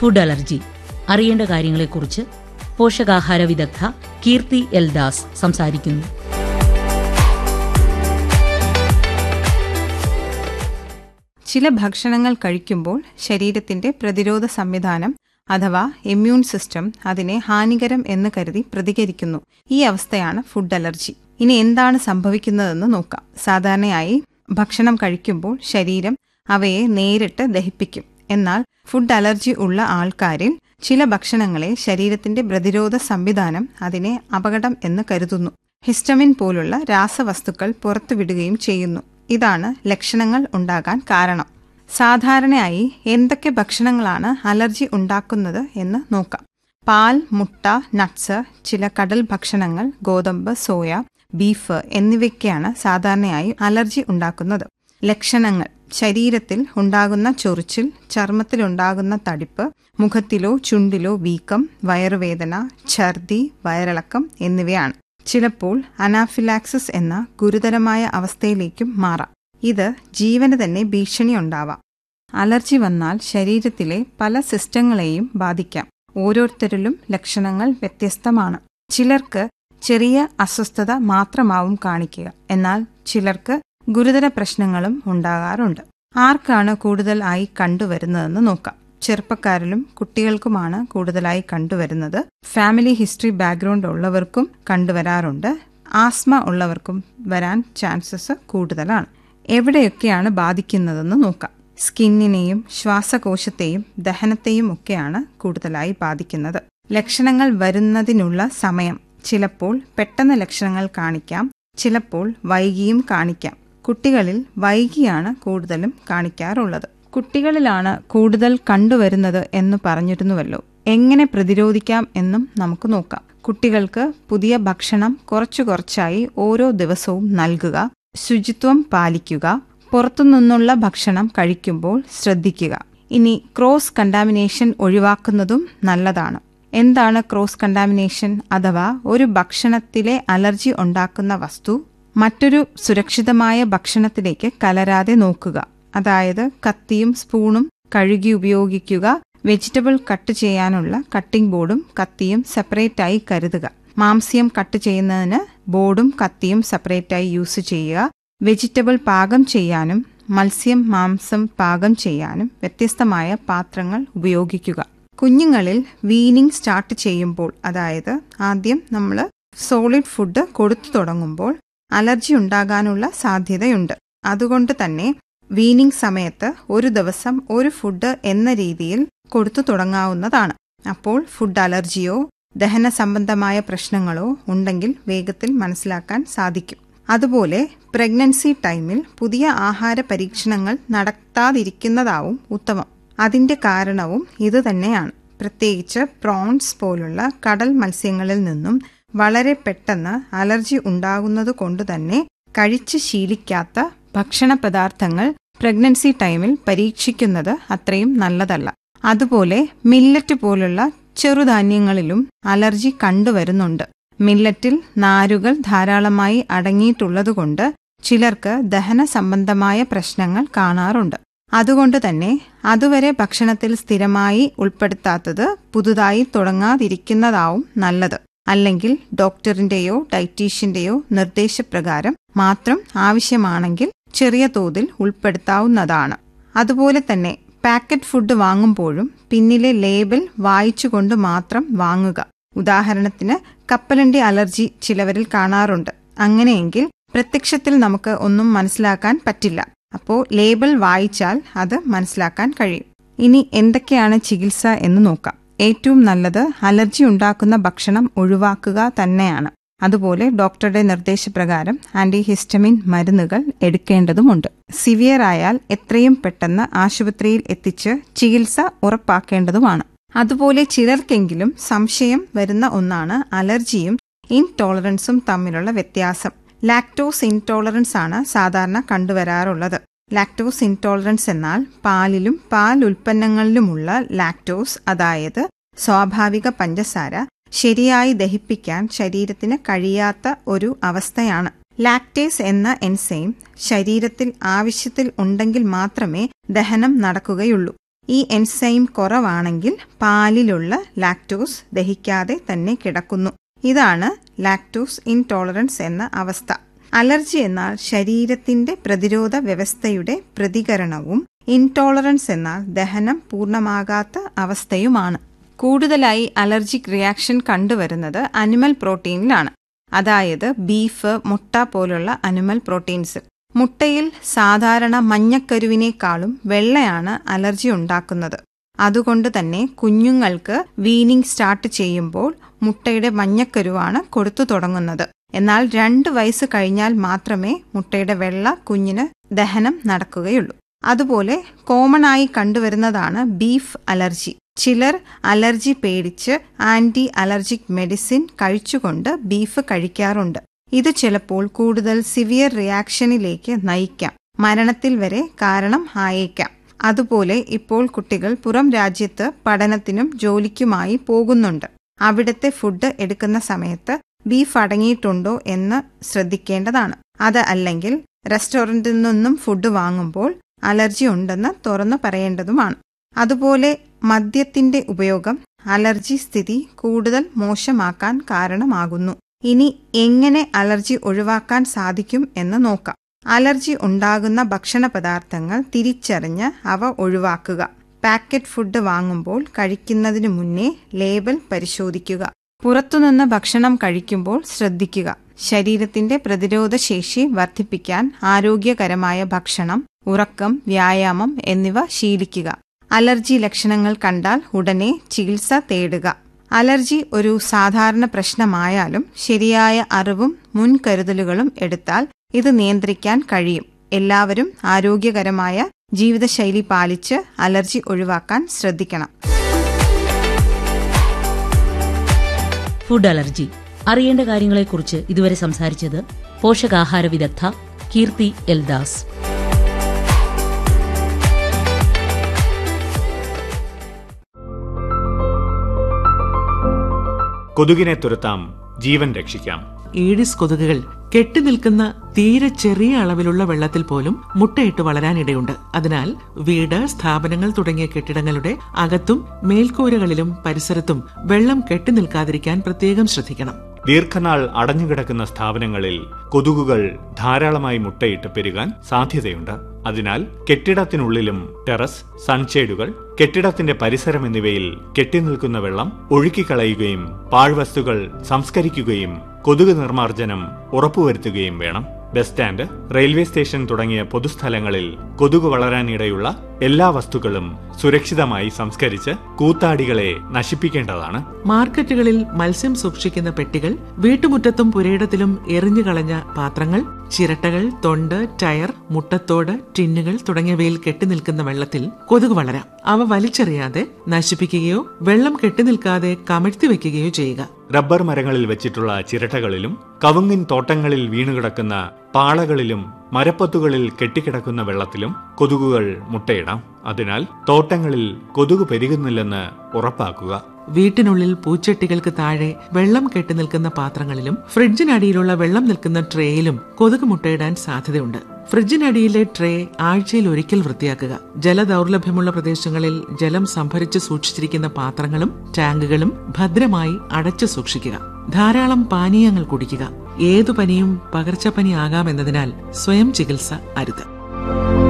food allergy അറിയേണ്ട കാര്യങ്ങളെക്കുറിച്ച് പോഷകാഹാര വിദഗ്ധ കീർത്തി എൽ ദാസ് സംസാരിക്കുന്നു ചില ഭക്ഷണങ്ങൾ കഴിക്കുമ്പോൾ ശരീരത്തിന്റെ പ്രതിരോധ സംവിധാനം അഥവാ ഇമ്മ്യൂൺ സിസ്റ്റം അതിനെ ഹാനികരം എന്ന് കരുതി പ്രതികരിക്കുന്നു ഈ അവസ്ഥയാണ് ഫുഡ് അലർജി ഇനി എന്താണ് സംഭവിക്കുന്നതെന്ന് നോക്കാം സാധാരണയായി ഭക്ഷണം കഴിക്കുമ്പോൾ ശരീരം അവയെ നേരിട്ട് ദഹിപ്പിക്കും എന്നാൽ ഫുഡ് അലർജി ഉള്ള ആൾക്കാരിൽ ചില ഭക്ഷണങ്ങളെ ശരീരത്തിന്റെ പ്രതിരോധ സംവിധാനം അതിനെ അപകടം എന്ന് കരുതുന്നു ഹിസ്റ്റമിൻ പോലുള്ള രാസവസ്തുക്കൾ പുറത്തുവിടുകയും ചെയ്യുന്നു ഇതാണ് ലക്ഷണങ്ങൾ ഉണ്ടാകാൻ കാരണം സാധാരണയായി എന്തൊക്കെ ഭക്ഷണങ്ങളാണ് അലർജി ഉണ്ടാക്കുന്നത് എന്ന് നോക്കാം പാൽ മുട്ട നട്ട്സ് ചില കടൽ ഭക്ഷണങ്ങൾ ഗോതമ്പ് സോയ ബീഫ് എന്നിവയ്ക്കാണ് സാധാരണയായി അലർജി ഉണ്ടാക്കുന്നത് ലക്ഷണങ്ങൾ ശരീരത്തിൽ ഉണ്ടാകുന്ന ചൊറിച്ചിൽ ചർമ്മത്തിലുണ്ടാകുന്ന തടിപ്പ് മുഖത്തിലോ ചുണ്ടിലോ വീക്കം വയറുവേദന ഛർദി വയറിളക്കം എന്നിവയാണ് ചിലപ്പോൾ അനാഫിലാക്സിസ് എന്ന ഗുരുതരമായ അവസ്ഥയിലേക്കും മാറാം ഇത് ജീവന് തന്നെ ഭീഷണി ഉണ്ടാവാം അലർജി വന്നാൽ ശരീരത്തിലെ പല സിസ്റ്റങ്ങളെയും ബാധിക്കാം ഓരോരുത്തരിലും ലക്ഷണങ്ങൾ വ്യത്യസ്തമാണ് ചിലർക്ക് ചെറിയ അസ്വസ്ഥത മാത്രമാവും കാണിക്കുക എന്നാൽ ചിലർക്ക് ഗുരുതര പ്രശ്നങ്ങളും ഉണ്ടാകാറുണ്ട് ആർക്കാണ് കൂടുതൽ ആയി കണ്ടുവരുന്നതെന്ന് നോക്കാം ചെറുപ്പക്കാരിലും കുട്ടികൾക്കുമാണ് കൂടുതലായി കണ്ടുവരുന്നത് ഫാമിലി ഹിസ്റ്ററി ബാക്ക്ഗ്രൗണ്ട് ഉള്ളവർക്കും കണ്ടുവരാറുണ്ട് ആസ്മ ഉള്ളവർക്കും വരാൻ ചാൻസസ് കൂടുതലാണ് എവിടെയൊക്കെയാണ് ബാധിക്കുന്നതെന്ന് നോക്കാം സ്കിന്നിനെയും ശ്വാസകോശത്തെയും ദഹനത്തെയും ഒക്കെയാണ് കൂടുതലായി ബാധിക്കുന്നത് ലക്ഷണങ്ങൾ വരുന്നതിനുള്ള സമയം ചിലപ്പോൾ പെട്ടെന്ന് ലക്ഷണങ്ങൾ കാണിക്കാം ചിലപ്പോൾ വൈകിയും കാണിക്കാം കുട്ടികളിൽ വൈകിയാണ് കൂടുതലും കാണിക്കാറുള്ളത് കുട്ടികളിലാണ് കൂടുതൽ കണ്ടുവരുന്നത് എന്ന് പറഞ്ഞിരുന്നുവല്ലോ എങ്ങനെ പ്രതിരോധിക്കാം എന്നും നമുക്ക് നോക്കാം കുട്ടികൾക്ക് പുതിയ ഭക്ഷണം കുറച്ചു കുറച്ചായി ഓരോ ദിവസവും നൽകുക ശുചിത്വം പാലിക്കുക പുറത്തുനിന്നുള്ള ഭക്ഷണം കഴിക്കുമ്പോൾ ശ്രദ്ധിക്കുക ഇനി ക്രോസ് കണ്ടാമിനേഷൻ ഒഴിവാക്കുന്നതും നല്ലതാണ് എന്താണ് ക്രോസ് കണ്ടാമിനേഷൻ അഥവാ ഒരു ഭക്ഷണത്തിലെ അലർജി ഉണ്ടാക്കുന്ന വസ്തു മറ്റൊരു സുരക്ഷിതമായ ഭക്ഷണത്തിലേക്ക് കലരാതെ നോക്കുക അതായത് കത്തിയും സ്പൂണും കഴുകി ഉപയോഗിക്കുക വെജിറ്റബിൾ കട്ട് ചെയ്യാനുള്ള കട്ടിംഗ് ബോർഡും കത്തിയും സെപ്പറേറ്റായി കരുതുക മാംസ്യം കട്ട് ചെയ്യുന്നതിന് ബോർഡും കത്തിയും സെപ്പറേറ്റായി യൂസ് ചെയ്യുക വെജിറ്റബിൾ പാകം ചെയ്യാനും മത്സ്യം മാംസം പാകം ചെയ്യാനും വ്യത്യസ്തമായ പാത്രങ്ങൾ ഉപയോഗിക്കുക കുഞ്ഞുങ്ങളിൽ വീനിങ് സ്റ്റാർട്ട് ചെയ്യുമ്പോൾ അതായത് ആദ്യം നമ്മൾ സോളിഡ് ഫുഡ് കൊടുത്തു തുടങ്ങുമ്പോൾ അലർജി ഉണ്ടാകാനുള്ള സാധ്യതയുണ്ട് അതുകൊണ്ട് തന്നെ വീനിങ് സമയത്ത് ഒരു ദിവസം ഒരു ഫുഡ് എന്ന രീതിയിൽ കൊടുത്തു തുടങ്ങാവുന്നതാണ് അപ്പോൾ ഫുഡ് അലർജിയോ ദഹന സംബന്ധമായ പ്രശ്നങ്ങളോ ഉണ്ടെങ്കിൽ വേഗത്തിൽ മനസ്സിലാക്കാൻ സാധിക്കും അതുപോലെ പ്രഗ്നൻസി ടൈമിൽ പുതിയ ആഹാര പരീക്ഷണങ്ങൾ നടത്താതിരിക്കുന്നതാവും ഉത്തമം അതിന്റെ കാരണവും ഇതുതന്നെയാണ് പ്രത്യേകിച്ച് പ്രോൺസ് പോലുള്ള കടൽ മത്സ്യങ്ങളിൽ നിന്നും വളരെ പെട്ടെന്ന് അലർജി ഉണ്ടാകുന്നത് കൊണ്ട് തന്നെ കഴിച്ച് ശീലിക്കാത്ത ഭക്ഷണ പദാർത്ഥങ്ങൾ പ്രഗ്നൻസി ടൈമിൽ പരീക്ഷിക്കുന്നത് അത്രയും നല്ലതല്ല അതുപോലെ മില്ലറ്റ് പോലുള്ള ചെറുധാന്യങ്ങളിലും അലർജി കണ്ടുവരുന്നുണ്ട് മില്ലറ്റിൽ നാരുകൾ ധാരാളമായി അടങ്ങിയിട്ടുള്ളതുകൊണ്ട് ചിലർക്ക് ദഹന സംബന്ധമായ പ്രശ്നങ്ങൾ കാണാറുണ്ട് അതുകൊണ്ട് തന്നെ അതുവരെ ഭക്ഷണത്തിൽ സ്ഥിരമായി ഉൾപ്പെടുത്താത്തത് പുതുതായി തുടങ്ങാതിരിക്കുന്നതാവും നല്ലത് അല്ലെങ്കിൽ ഡോക്ടറിന്റെയോ ഡയറ്റീഷ്യന്റെയോ നിർദ്ദേശപ്രകാരം മാത്രം ആവശ്യമാണെങ്കിൽ ചെറിയ തോതിൽ ഉൾപ്പെടുത്താവുന്നതാണ് അതുപോലെ തന്നെ പാക്കറ്റ് ഫുഡ് വാങ്ങുമ്പോഴും പിന്നിലെ ലേബൽ വായിച്ചുകൊണ്ട് മാത്രം വാങ്ങുക ഉദാഹരണത്തിന് കപ്പലണ്ടി അലർജി ചിലവരിൽ കാണാറുണ്ട് അങ്ങനെയെങ്കിൽ പ്രത്യക്ഷത്തിൽ നമുക്ക് ഒന്നും മനസ്സിലാക്കാൻ പറ്റില്ല അപ്പോൾ ലേബൽ വായിച്ചാൽ അത് മനസ്സിലാക്കാൻ കഴിയും ഇനി എന്തൊക്കെയാണ് ചികിത്സ എന്ന് നോക്കാം ഏറ്റവും നല്ലത് അലർജി ഉണ്ടാക്കുന്ന ഭക്ഷണം ഒഴിവാക്കുക തന്നെയാണ് അതുപോലെ ഡോക്ടറുടെ നിർദ്ദേശപ്രകാരം ആന്റി ഹിസ്റ്റമിൻ മരുന്നുകൾ എടുക്കേണ്ടതുമുണ്ട് സിവിയർ ആയാൽ എത്രയും പെട്ടെന്ന് ആശുപത്രിയിൽ എത്തിച്ച് ചികിത്സ ഉറപ്പാക്കേണ്ടതുമാണ് അതുപോലെ ചിലർക്കെങ്കിലും സംശയം വരുന്ന ഒന്നാണ് അലർജിയും ഇൻടോളറൻസും തമ്മിലുള്ള വ്യത്യാസം ലാക്ടോസ് ഇൻടോളറൻസ് ആണ് സാധാരണ കണ്ടുവരാറുള്ളത് ലാക്ടോസ് ഇൻടോളറൻസ് എന്നാൽ പാലിലും പാൽ ഉൽപ്പന്നങ്ങളിലുമുള്ള ലാക്ടോസ് അതായത് സ്വാഭാവിക പഞ്ചസാര ശരിയായി ദഹിപ്പിക്കാൻ ശരീരത്തിന് കഴിയാത്ത ഒരു അവസ്ഥയാണ് ലാക്ടേസ് എന്ന എൻസൈം ശരീരത്തിൽ ആവശ്യത്തിൽ ഉണ്ടെങ്കിൽ മാത്രമേ ദഹനം നടക്കുകയുള്ളൂ ഈ എൻസൈം കുറവാണെങ്കിൽ പാലിലുള്ള ലാക്ടോസ് ദഹിക്കാതെ തന്നെ കിടക്കുന്നു ഇതാണ് ലാക്ടോസ് ഇൻടോളറൻസ് എന്ന അവസ്ഥ അലർജി എന്നാൽ ശരീരത്തിന്റെ പ്രതിരോധ വ്യവസ്ഥയുടെ പ്രതികരണവും ഇൻടോളറൻസ് എന്നാൽ ദഹനം പൂർണ്ണമാകാത്ത അവസ്ഥയുമാണ് കൂടുതലായി അലർജിക് റിയാക്ഷൻ കണ്ടുവരുന്നത് അനിമൽ പ്രോട്ടീനിലാണ് അതായത് ബീഫ് മുട്ട പോലുള്ള അനിമൽ പ്രോട്ടീൻസ് മുട്ടയിൽ സാധാരണ മഞ്ഞക്കരുവിനേക്കാളും വെള്ളയാണ് അലർജി ഉണ്ടാക്കുന്നത് അതുകൊണ്ട് തന്നെ കുഞ്ഞുങ്ങൾക്ക് വീനിങ് സ്റ്റാർട്ട് ചെയ്യുമ്പോൾ മുട്ടയുടെ മഞ്ഞക്കരുവാണ് കൊടുത്തു തുടങ്ങുന്നത് എന്നാൽ രണ്ട് വയസ്സ് കഴിഞ്ഞാൽ മാത്രമേ മുട്ടയുടെ വെള്ള കുഞ്ഞിന് ദഹനം നടക്കുകയുള്ളൂ അതുപോലെ കോമൺ ആയി കണ്ടുവരുന്നതാണ് ബീഫ് അലർജി ചിലർ അലർജി പേടിച്ച് ആന്റി അലർജിക് മെഡിസിൻ കഴിച്ചുകൊണ്ട് ബീഫ് കഴിക്കാറുണ്ട് ഇത് ചിലപ്പോൾ കൂടുതൽ സിവിയർ റിയാക്ഷനിലേക്ക് നയിക്കാം മരണത്തിൽ വരെ കാരണം ആയേക്കാം അതുപോലെ ഇപ്പോൾ കുട്ടികൾ പുറം രാജ്യത്ത് പഠനത്തിനും ജോലിക്കുമായി പോകുന്നുണ്ട് അവിടുത്തെ ഫുഡ് എടുക്കുന്ന സമയത്ത് ബീഫ് അടങ്ങിയിട്ടുണ്ടോ എന്ന് ശ്രദ്ധിക്കേണ്ടതാണ് അത് അല്ലെങ്കിൽ റെസ്റ്റോറന്റിൽ നിന്നും ഫുഡ് വാങ്ങുമ്പോൾ അലർജി ഉണ്ടെന്ന് തുറന്നു പറയേണ്ടതുമാണ് അതുപോലെ മദ്യത്തിന്റെ ഉപയോഗം അലർജി സ്ഥിതി കൂടുതൽ മോശമാക്കാൻ കാരണമാകുന്നു ഇനി എങ്ങനെ അലർജി ഒഴിവാക്കാൻ സാധിക്കും എന്ന് നോക്കാം അലർജി ഉണ്ടാകുന്ന ഭക്ഷണ പദാർത്ഥങ്ങൾ തിരിച്ചറിഞ്ഞ് അവ ഒഴിവാക്കുക പാക്കറ്റ് ഫുഡ് വാങ്ങുമ്പോൾ കഴിക്കുന്നതിനു മുന്നേ ലേബൽ പരിശോധിക്കുക പുറത്തുനിന്ന് ഭക്ഷണം കഴിക്കുമ്പോൾ ശ്രദ്ധിക്കുക ശരീരത്തിന്റെ പ്രതിരോധ ശേഷി വർദ്ധിപ്പിക്കാൻ ആരോഗ്യകരമായ ഭക്ഷണം ഉറക്കം വ്യായാമം എന്നിവ ശീലിക്കുക അലർജി ലക്ഷണങ്ങൾ കണ്ടാൽ ഉടനെ ചികിത്സ തേടുക അലർജി ഒരു സാധാരണ പ്രശ്നമായാലും ശരിയായ അറിവും മുൻകരുതലുകളും എടുത്താൽ ഇത് നിയന്ത്രിക്കാൻ കഴിയും എല്ലാവരും ആരോഗ്യകരമായ ജീവിതശൈലി പാലിച്ച് അലർജി ഒഴിവാക്കാൻ ശ്രദ്ധിക്കണം ഫുഡ് അലർജി അറിയേണ്ട കാര്യങ്ങളെക്കുറിച്ച് ഇതുവരെ സംസാരിച്ചത് പോഷകാഹാര വിദഗ്ധ കീർത്തി എൽദാസ് കൊതുകിനെ തുരത്താം ജീവൻ രക്ഷിക്കാം ഈഡിസ് കൊതുകുകൾ കെട്ടിനിൽക്കുന്ന തീരെ ചെറിയ അളവിലുള്ള വെള്ളത്തിൽ പോലും മുട്ടയിട്ട് വളരാനിടയുണ്ട് അതിനാൽ വീട് സ്ഥാപനങ്ങൾ തുടങ്ങിയ കെട്ടിടങ്ങളുടെ അകത്തും മേൽക്കൂരകളിലും പരിസരത്തും വെള്ളം കെട്ടിനിൽക്കാതിരിക്കാൻ പ്രത്യേകം ശ്രദ്ധിക്കണം ദീർഘനാൾ അടഞ്ഞുകിടക്കുന്ന സ്ഥാപനങ്ങളിൽ കൊതുകുകൾ ധാരാളമായി മുട്ടയിട്ട് പെരുകാൻ സാധ്യതയുണ്ട് അതിനാൽ കെട്ടിടത്തിനുള്ളിലും ടെറസ് സൺഷെയ്ഡുകൾ കെട്ടിടത്തിന്റെ പരിസരം എന്നിവയിൽ കെട്ടിനിൽക്കുന്ന വെള്ളം ഒഴുക്കിക്കളയുകയും പാഴ്വസ്തുക്കൾ സംസ്കരിക്കുകയും കൊതുക് നിർമ്മാർജ്ജനം ഉറപ്പുവരുത്തുകയും വേണം ബസ് സ്റ്റാൻഡ് റെയിൽവേ സ്റ്റേഷൻ തുടങ്ങിയ പൊതുസ്ഥലങ്ങളിൽ കൊതുക് വളരാനിടയുള്ള എല്ലാ വസ്തുക്കളും സുരക്ഷിതമായി സംസ്കരിച്ച് കൂത്താടികളെ നശിപ്പിക്കേണ്ടതാണ് മാർക്കറ്റുകളിൽ മത്സ്യം സൂക്ഷിക്കുന്ന പെട്ടികൾ വീട്ടുമുറ്റത്തും പുരയിടത്തിലും എറിഞ്ഞു കളഞ്ഞ പാത്രങ്ങൾ ചിരട്ടകൾ തൊണ്ട് ടയർ മുട്ടത്തോട് ടിന്നുകൾ തുടങ്ങിയവയിൽ കെട്ടിനിൽക്കുന്ന വെള്ളത്തിൽ കൊതുക് വളരാം അവ വലിച്ചെറിയാതെ നശിപ്പിക്കുകയോ വെള്ളം കെട്ടിനിൽക്കാതെ കമഴ്ത്തി വെക്കുകയോ ചെയ്യുക റബ്ബർ മരങ്ങളിൽ വെച്ചിട്ടുള്ള ചിരട്ടകളിലും കവുങ്ങിൻ തോട്ടങ്ങളിൽ വീണുകിടക്കുന്ന പാളകളിലും മരപ്പത്തുകളിൽ കെട്ടിക്കിടക്കുന്ന വെള്ളത്തിലും കൊതുകുകൾ മുട്ടയിടാം അതിനാൽ തോട്ടങ്ങളിൽ കൊതുക് പെരുകുന്നില്ലെന്ന് ഉറപ്പാക്കുക വീട്ടിനുള്ളിൽ പൂച്ചട്ടികൾക്ക് താഴെ വെള്ളം കെട്ടി നിൽക്കുന്ന പാത്രങ്ങളിലും ഫ്രിഡ്ജിനടിയിലുള്ള വെള്ളം നിൽക്കുന്ന ട്രേയിലും കൊതുക് മുട്ടയിടാൻ സാധ്യതയുണ്ട് ഫ്രിഡ്ജിനടിയിലെ ട്രേ ആഴ്ചയിൽ ഒരിക്കൽ വൃത്തിയാക്കുക ജലദൗർലഭ്യമുള്ള പ്രദേശങ്ങളിൽ ജലം സംഭരിച്ച് സൂക്ഷിച്ചിരിക്കുന്ന പാത്രങ്ങളും ടാങ്കുകളും ഭദ്രമായി അടച്ചു സൂക്ഷിക്കുക ധാരാളം പാനീയങ്ങൾ കുടിക്കുക ഏതു പനിയും പകർച്ചപ്പനി ആകാമെന്നതിനാൽ സ്വയം ചികിത്സ അരുത്